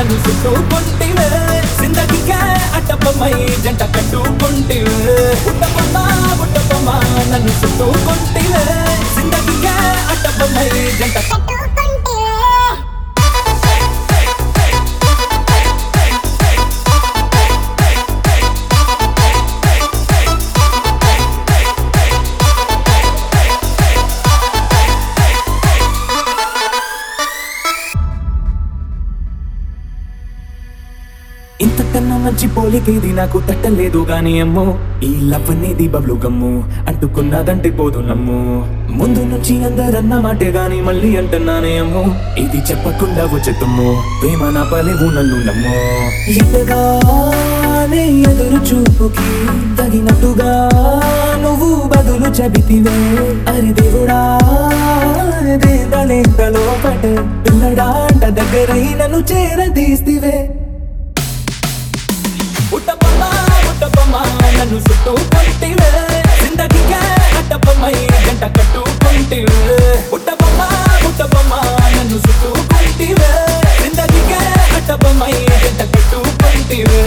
నన్ను చుట్టుకుంటివే జిందగీకే అడ్డపమై జంట కట్టుకుంటివే బుట్టబొమ్మ బుట్టబొమ్మ నన్ను చుట్టుకుంటివే జిందగీకే అడ్డపమై జంట ఇంతకన్నా మంచి పోలికేది నాకు తట్టలేదు గాని అమ్మో ఈ లవ్ అనేది బబ్లు గమ్ము అంటుకున్నదంటే పోదు నమ్ము ముందు నుంచి అందరన్న మాటే గాని మళ్ళీ అంటున్నానే అమ్మో ఇది చెప్పకుండా వచ్చేతమ్ము ప్రేమ నా పలేవు నన్ను నమ్ము ఎంతగానే ఎదురు చూపుకి తగినట్టుగా నువ్వు బదులు చెబితివే అరి దేవుడా దేదలేంతలో పటే పిల్లడాంట దగ్గరై నన్ను చేరదీస్తివే ఉట్టబొమ్మ ఉట్టబొమ్మ నన్ను చుట్టుకుంటివే జిందగీకే అట్టబొమ్మై గంట కట్టుకుంటివే ఉట్టబొమ్మ ఉట్టబొమ్మ నన్ను చుట్టుకుంటివే జిందగీకే అట్టబొమ్మై గంట కట్టుకుంటివే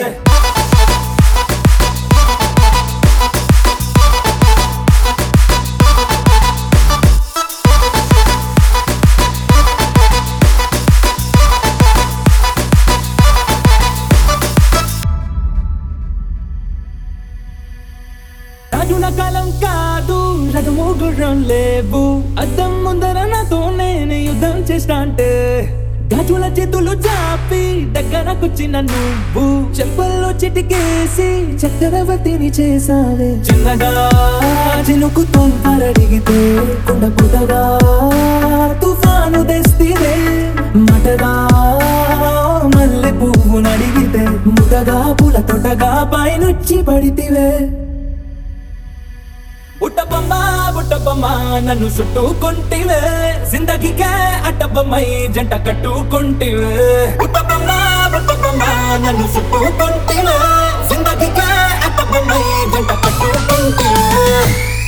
రాజుల కాలం కాదు రథము గుర్రం లేవు అద్దం ముందర నాతో నేను యుద్ధం చేస్తా అంటే గాజుల చేతులు చాపి దగ్గరకొచ్చిన నువ్వు చెంపల్లో చిటికేసి చక్రవర్తిని చేసావే చిన్నగా చినుకు తొందరడిగితే కొండ పుటగా తుఫాను తెస్తివే మటగా మల్లె పువ్వు నడిగితే ముటగా పూల తొటగా పైనుచ్చి పడితివే బుట్టబొమ్మ బుట్టబొమ్మ నన్ను చుట్టుకుంటివే జిందగీకే అడ్డబొమ్మై జంట కట్టుకుంటివే బుట్టబొమ్మ బుట్టబొమ్మ నన్ను చుట్టుకుంటివే జిందగీకే అడ్డబొమ్మై జంట కట్టుకుంటివే